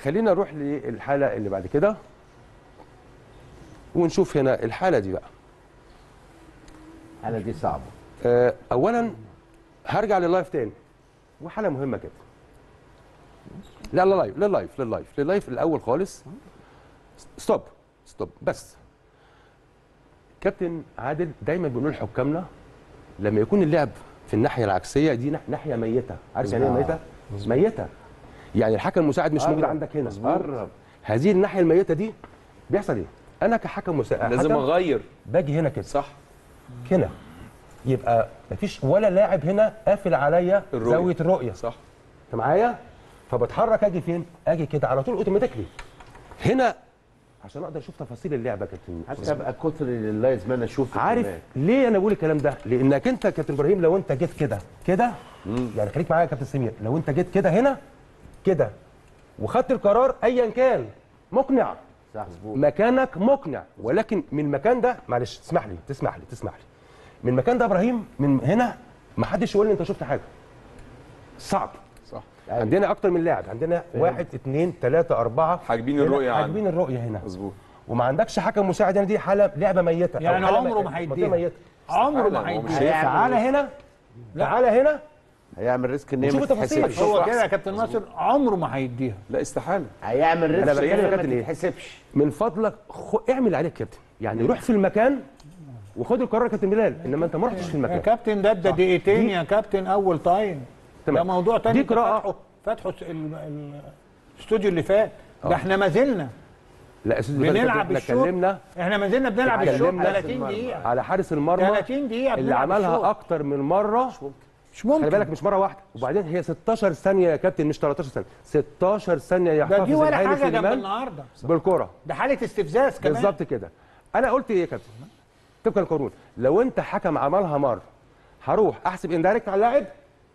خلينا نروح للحاله اللي بعد كده ونشوف هنا الحاله دي بقى الحاله دي صعبه آه، اولا هرجع لللايف تاني وحاله مهمه كده لا لا لايف لللايف لللايف لللايف الاول خالص ستوب ستوب بس كابتن عادل دايما بنقول لحكامنا لما يكون اللعب في الناحيه العكسيه دي ناح- ناحيه ميته عارف يعني ايه آه. ميته ميته يعني الحكم المساعد مش موجود قرب. عندك هنا قرب هذه الناحيه الميته دي بيحصل ايه انا كحكم مساعد لازم حكم اغير باجي هنا كده صح هنا يبقى مفيش ولا لاعب هنا قافل عليا الرؤية. زاويه الرؤيه صح انت معايا فبتحرك اجي فين اجي كده على طول اوتوماتيكلي هنا عشان اقدر اشوف تفاصيل اللعبه يا كابتن حتى ابقى كتر اللي ما انا اشوف عارف ليه انا بقول الكلام ده لانك انت يا كابتن ابراهيم لو انت جيت كده كده يعني خليك معايا يا كابتن سمير لو انت جيت كده هنا كده وخدت القرار ايا كان مقنع صح مظبوط مكانك مقنع ولكن من المكان ده معلش تسمح لي تسمح لي تسمح لي من المكان ده يا ابراهيم من هنا ما حدش يقول لي انت شفت حاجه صعب صح عندنا اكتر من لاعب عندنا واحد اثنين ثلاثة أربعة حاجبين هنا الرؤية عنه. حاجبين الرؤية هنا مظبوط وما عندكش حكم مساعد هنا دي حالة لعبة ميتة أو يعني حالة عمره م- ما منطقة هيديها. ميتة عمره فعلا، ما هو مش هيديها هيعمل تعالى هنا تعالى هنا هيعمل ريسك ان هي وشوف ما التفاصيل. تتحسبش هو هو كده يا كابتن ناصر عمره ما هيديها لا استحاله هيعمل ريسك أنا إن بتكلم هي يا ما كابتن إيه؟ تتحسبش من فضلك خ... اعمل عليك كابتن يعني روح في المكان وخد القرار يا كابتن بلال انما انت ما رحتش في يا المكان كابتن ده ده دقيقتين يا كابتن اول تايم ده تمام. موضوع تاني دي انت قراءة. فاتحه فاتحه س- ال- ال- الاستوديو اللي فات ده احنا ما زلنا لا يا استاذ بلال، بنلعب احنا الشوط اتكلمنا احنا ما زلنا بنلعب الشوط اتكلمنا 30 دقيقة على حارس المرمى 30 دقيقة اللي بنلعب الشوط. عملها اكتر من مره مش ممكن خلي بالك مش مره واحده وبعدين هي 16 ثانيه يا كابتن مش 13 ثانيه 16 ثانيه ده يحتفظ دي ولا الهاني حاجة جنب سليمان النهارده بالكره ده حالة استفزاز كمان بالظبط كده انا قلت ايه يا كابتن طبقا للقانون لو انت حكم عملها مره هروح احسب اندايركت على اللاعب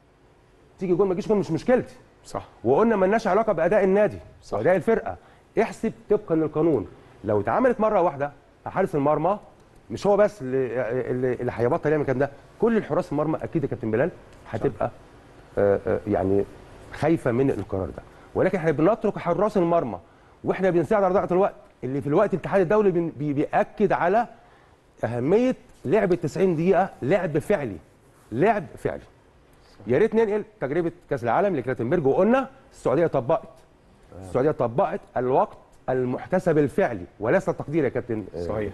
تيجي جول ما تجيش جول مش مشكلتي صح وقلنا مالناش علاقه باداء النادي صح. واداء الفرقه احسب طبقا للقانون لو اتعملت مره واحده حارس المرمى مش هو بس اللي اللي, اللي هيبطل يعمل الكلام ده كل الحراس المرمى اكيد يا كابتن بلال هتبقى آه، آه، يعني خايفه من القرار ده ولكن احنا بنترك حراس المرمى واحنا بنساعد على ضياع الوقت اللي في الوقت الاتحاد الدولي بن- بي- بياكد على اهميه لعب 90 دقيقه لعب فعلي لعب فعلي يا ريت ننقل تجربه كاس العالم لكلاتنبرج وقلنا السعوديه طبقت السعوديه طبقت الوقت المحتسب الفعلي وليس التقدير يا كابتن آه، صحيح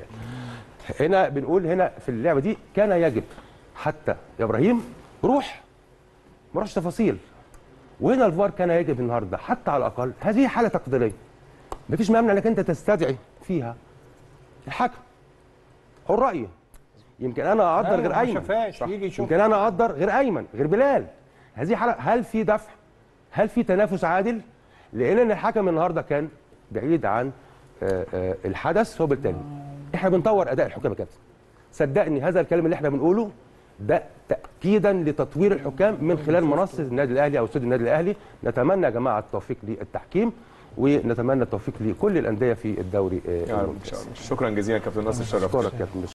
هنا بنقول هنا في اللعبه دي كان يجب حتى يا ابراهيم روح ما روحش تفاصيل وهنا الفار كان يجب النهارده حتى على الاقل هذه حاله تقديريه مفيش مانع انك انت تستدعي فيها الحكم حر رايه يمكن انا اقدر أيوة، غير ما ايمن شافهاش يجي يشوف يمكن انا اقدر غير ايمن غير بلال هذه حاله هل في دفع هل في تنافس عادل لان إن الحكم النهارده كان بعيد عن آه، آه، الحدث وبالتالي احنا بنطور اداء الحكام يا كابتن صدقني هذا الكلام اللي احنا بنقوله ده تاكيدا لتطوير الحكام من خلال منصه النادي الاهلي او استوديو النادي الاهلي نتمنى يا جماعه التوفيق للتحكيم ونتمنى التوفيق لكل الانديه في الدوري آه، يا رب ان الممتاز شاء الله شكرا جزيلا كابتن ناصر شرفتنا اشكرك يا كابتن